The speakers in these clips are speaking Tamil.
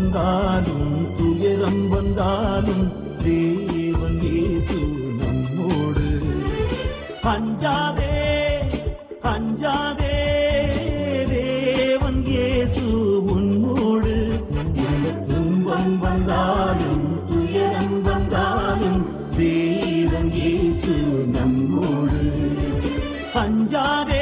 வந்தாலும் துயரம் வந்தாலும் தேவன் இயேசு நம்மோடு அஞ்சாதே அஞ்சாதே தேவன் இயேசு உன்னோடு எந்த துன்பம் வந்தாலும் துயரம் வந்தாலும் தேவன் இயேசு நம்மோடு அஞ்சாதே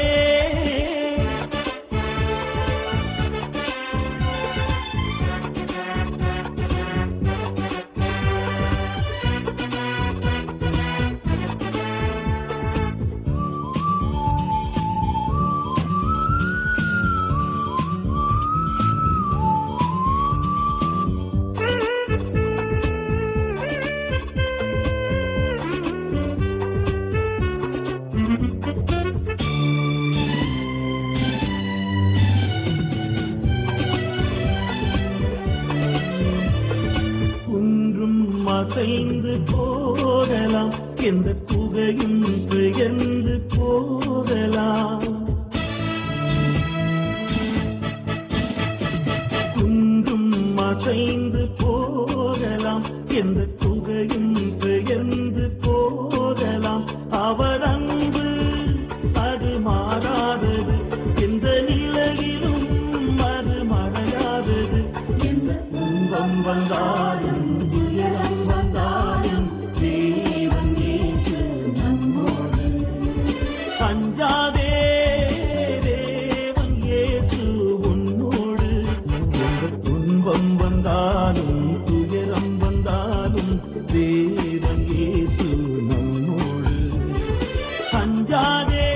குன்றும் அசைந்து போகலாம் எந்த குகையும் பெயர்ந்து போகலாம் குன்றும் அசைந்து போகலாம் எந்த குகையும் பெயர்ந்து போகலாம் அவர் அன்பு அது மாறாதது எந்த நிலையிலும் அது மறையாதது எந்த துன்பம் வந்தாலும் துயரம் வந்தாலும் தேவன் இயேசு நம்மோடு அஞ்சாதே தேவன் இயேசு உன்னோடு எந்த துன்பம் வந்தாலும் துயரம் வந்தாலும் தேவன் இயேசு நம்மோடு அஞ்சாதே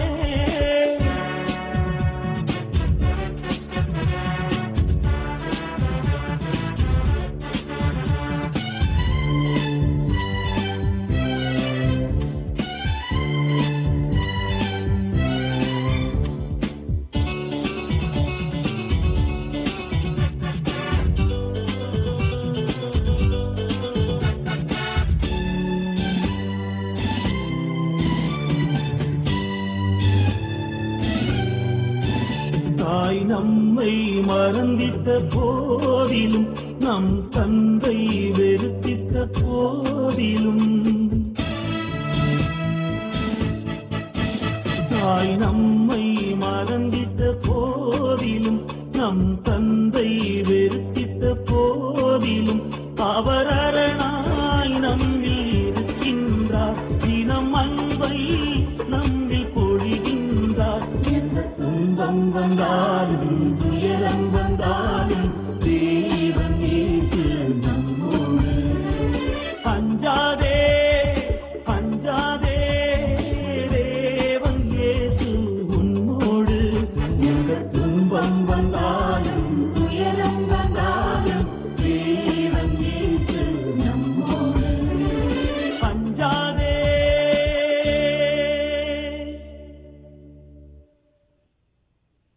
தாய் நம்மை மறந்திட்ட போதிலும் நம் தந்தை வெறுத்திட்ட போதிலும் தாய் நம்மை மறந்திட்ட போதிலும் நம் தந்தை வெறுத்திட்ட போதிலும் அவர் அரணாய் நம்மில் இருக்கின்றார் தினம் அன்பை நம்மில் பொழிகின்றார் எந்த துன்பம் வந்தாலும் துயரம்